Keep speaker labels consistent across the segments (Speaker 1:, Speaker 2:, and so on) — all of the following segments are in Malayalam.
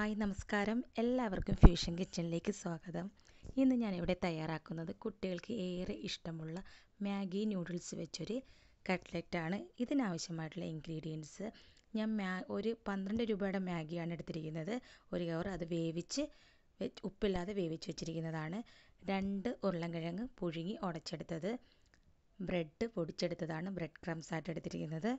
Speaker 1: ഹായ് നമസ്കാരം എല്ലാവർക്കും ഫ്യൂഷൻ കിച്ചണിലേക്ക് സ്വാഗതം ഇന്ന് ഞാനിവിടെ തയ്യാറാക്കുന്നത് കുട്ടികൾക്ക് ഏറെ ഇഷ്ടമുള്ള മാഗി നൂഡിൽസ് വെച്ചൊരു കട്ട്ലറ്റാണ് ഇതിനാവശ്യമായിട്ടുള്ള ഇൻഗ്രീഡിയൻസ് ഞാൻ മാ ഒരു പന്ത്രണ്ട് രൂപയുടെ മാഗിയാണ് എടുത്തിരിക്കുന്നത് ഒരു കവർ അത് വേവിച്ച് ഉപ്പില്ലാതെ വേവിച്ച് വെച്ചിരിക്കുന്നതാണ് രണ്ട് ഉരുളൻകിഴങ്ങ് പുഴുങ്ങി ഉടച്ചെടുത്തത് ബ്രെഡ് പൊടിച്ചെടുത്തതാണ് ബ്രെഡ് ക്രംസ് ആയിട്ട് എടുത്തിരിക്കുന്നത്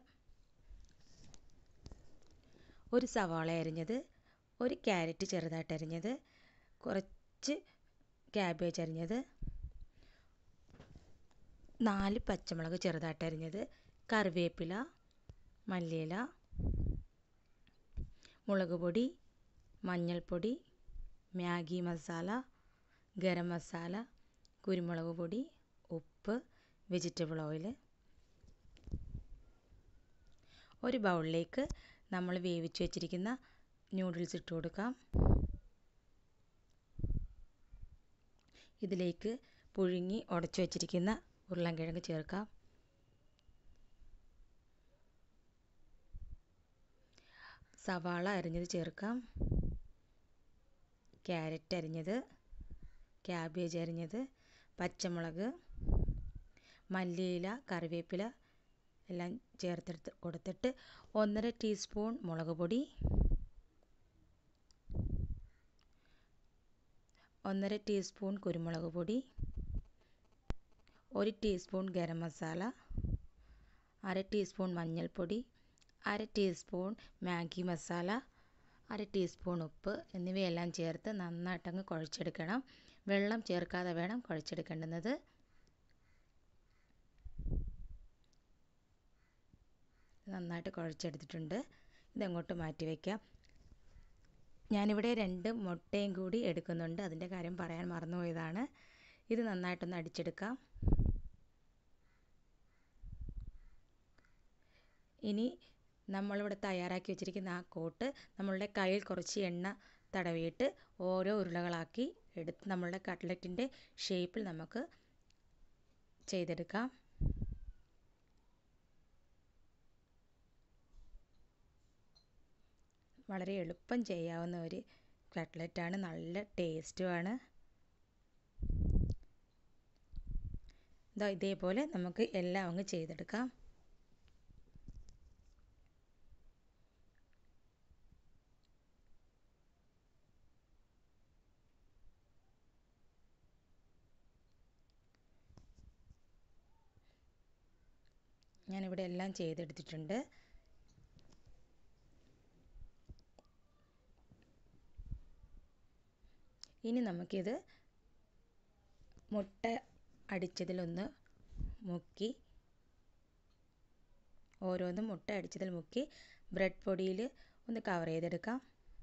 Speaker 1: ഒരു സവാള അരിഞ്ഞത് ഒരു ക്യാരറ്റ് ചെറുതായിട്ട് അരിഞ്ഞത് കുറച്ച് ക്യാബേജ് അരിഞ്ഞത് നാല് പച്ചമുളക് ചെറുതായിട്ട് അരിഞ്ഞത് കറിവേപ്പില മല്ലിയില മുളക് പൊടി മഞ്ഞൾപ്പൊടി മാഗി മസാല ഗരം മസാല കുരുമുളക് പൊടി ഉപ്പ് വെജിറ്റബിൾ ഓയിൽ ഒരു ബൗളിലേക്ക് നമ്മൾ വേവിച്ച് വെച്ചിരിക്കുന്ന നൂഡിൽസ് ഇട്ട് കൊടുക്കാം ഇതിലേക്ക് പുഴുങ്ങി ഉടച്ചു വെച്ചിരിക്കുന്ന ഉരുളൻകിഴങ്ങ് ചേർക്കാം സവാള അരിഞ്ഞത് ചേർക്കാം ക്യാരറ്റ് അരിഞ്ഞത് ക്യാബേജ് അരിഞ്ഞത് പച്ചമുളക് മല്ലിയില കറിവേപ്പില എല്ലാം ചേർത്തെടുത്ത് കൊടുത്തിട്ട് ഒന്നര ടീസ്പൂൺ മുളക് പൊടി ഒന്നര ടീസ്പൂൺ കുരുമുളക് പൊടി ഒരു ടീസ്പൂൺ ഗരം മസാല അര ടീസ്പൂൺ മഞ്ഞൾപ്പൊടി അര ടീസ്പൂൺ മാഗി മസാല അര ടീസ്പൂൺ ഉപ്പ് എന്നിവയെല്ലാം ചേർത്ത് നന്നായിട്ടങ്ങ് കുഴച്ചെടുക്കണം വെള്ളം ചേർക്കാതെ വേണം കുഴച്ചെടുക്കേണ്ടുന്നത് നന്നായിട്ട് കുഴച്ചെടുത്തിട്ടുണ്ട് ഇതങ്ങോട്ട് മാറ്റി വയ്ക്കാം ഞാനിവിടെ രണ്ട് മുട്ടയും കൂടി എടുക്കുന്നുണ്ട് അതിൻ്റെ കാര്യം പറയാൻ മറന്നുപോയതാണ് ഇത് നന്നായിട്ടൊന്ന് അടിച്ചെടുക്കാം ഇനി നമ്മളിവിടെ തയ്യാറാക്കി വെച്ചിരിക്കുന്ന ആ കോട്ട് നമ്മളുടെ കയ്യിൽ കുറച്ച് എണ്ണ തടവിയിട്ട് ഓരോ ഉരുളകളാക്കി എടുത്ത് നമ്മളുടെ കട്ട്ലറ്റിൻ്റെ ഷേപ്പിൽ നമുക്ക് ചെയ്തെടുക്കാം വളരെ എളുപ്പം ചെയ്യാവുന്ന ഒരു കട്ട്ലറ്റാണ് നല്ല ടേസ്റ്റുമാണ് ഇതാ ഇതേപോലെ നമുക്ക് എല്ലാം അങ്ങ് ചെയ്തെടുക്കാം ഞാനിവിടെ എല്ലാം ചെയ്തെടുത്തിട്ടുണ്ട് ഇനി നമുക്കിത് മുട്ട അടിച്ചതിലൊന്ന് മുക്കി ഓരോന്നും മുട്ട അടിച്ചതിൽ മുക്കി ബ്രെഡ് പൊടിയിൽ ഒന്ന് കവർ ചെയ്തെടുക്കാം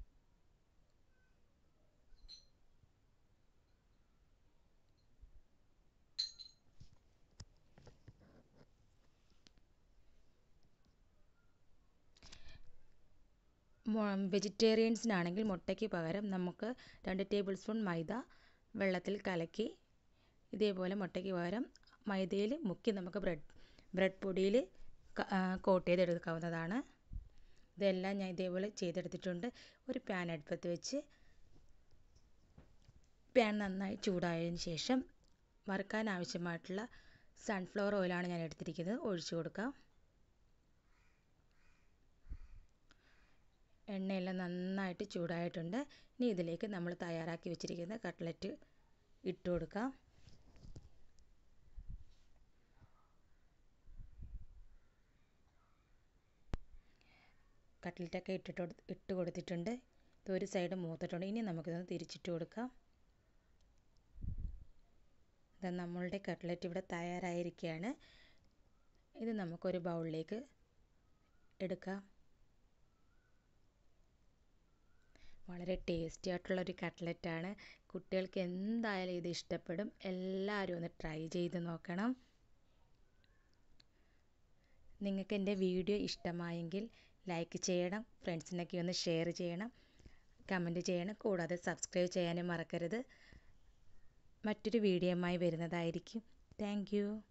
Speaker 1: വെജിറ്റേറിയൻസിനാണെങ്കിൽ മുട്ടയ്ക്ക് പകരം നമുക്ക് രണ്ട് ടേബിൾ സ്പൂൺ മൈദ വെള്ളത്തിൽ കലക്കി ഇതേപോലെ മുട്ടയ്ക്ക് പകരം മൈദയിൽ മുക്കി നമുക്ക് ബ്രെഡ് ബ്രെഡ് പൊടിയിൽ കോട്ട് ചെയ്തെടുക്കാവുന്നതാണ് ഇതെല്ലാം ഞാൻ ഇതേപോലെ ചെയ്തെടുത്തിട്ടുണ്ട് ഒരു പാൻ അടുപ്പത്ത് വെച്ച് പാൻ നന്നായി ചൂടായതിന് ശേഷം വറുക്കാൻ ആവശ്യമായിട്ടുള്ള സൺഫ്ലവർ ഓയിലാണ് ഞാൻ എടുത്തിരിക്കുന്നത് ഒഴിച്ചു കൊടുക്കാം എണ്ണയെല്ലാം നന്നായിട്ട് ചൂടായിട്ടുണ്ട് ഇനി ഇതിലേക്ക് നമ്മൾ തയ്യാറാക്കി വെച്ചിരിക്കുന്ന കട്ട്ലറ്റ് ഇട്ട് കൊടുക്കാം കട്ട്ലറ്റൊക്കെ ഇട്ടിട്ട് ഇട്ട് കൊടുത്തിട്ടുണ്ട് ഇത് ഒരു സൈഡ് മൂത്തിട്ടുണ്ട് ഇനി നമുക്കിതൊന്ന് തിരിച്ചിട്ട് കൊടുക്കാം ഇത് നമ്മളുടെ കട്ട്ലറ്റ് ഇവിടെ തയ്യാറായിരിക്കുകയാണ് ഇത് നമുക്കൊരു ബൗളിലേക്ക് എടുക്കാം വളരെ ടേസ്റ്റി ആയിട്ടുള്ളൊരു കട്ട്ലറ്റാണ് കുട്ടികൾക്ക് എന്തായാലും ഇത് ഇഷ്ടപ്പെടും എല്ലാവരും ഒന്ന് ട്രൈ ചെയ്ത് നോക്കണം നിങ്ങൾക്ക് എൻ്റെ വീഡിയോ ഇഷ്ടമായെങ്കിൽ ലൈക്ക് ചെയ്യണം ഫ്രണ്ട്സിനൊക്കെ ഒന്ന് ഷെയർ ചെയ്യണം കമൻറ്റ് ചെയ്യണം കൂടാതെ സബ്സ്ക്രൈബ് ചെയ്യാനും മറക്കരുത് മറ്റൊരു വീഡിയോയുമായി വരുന്നതായിരിക്കും താങ്ക്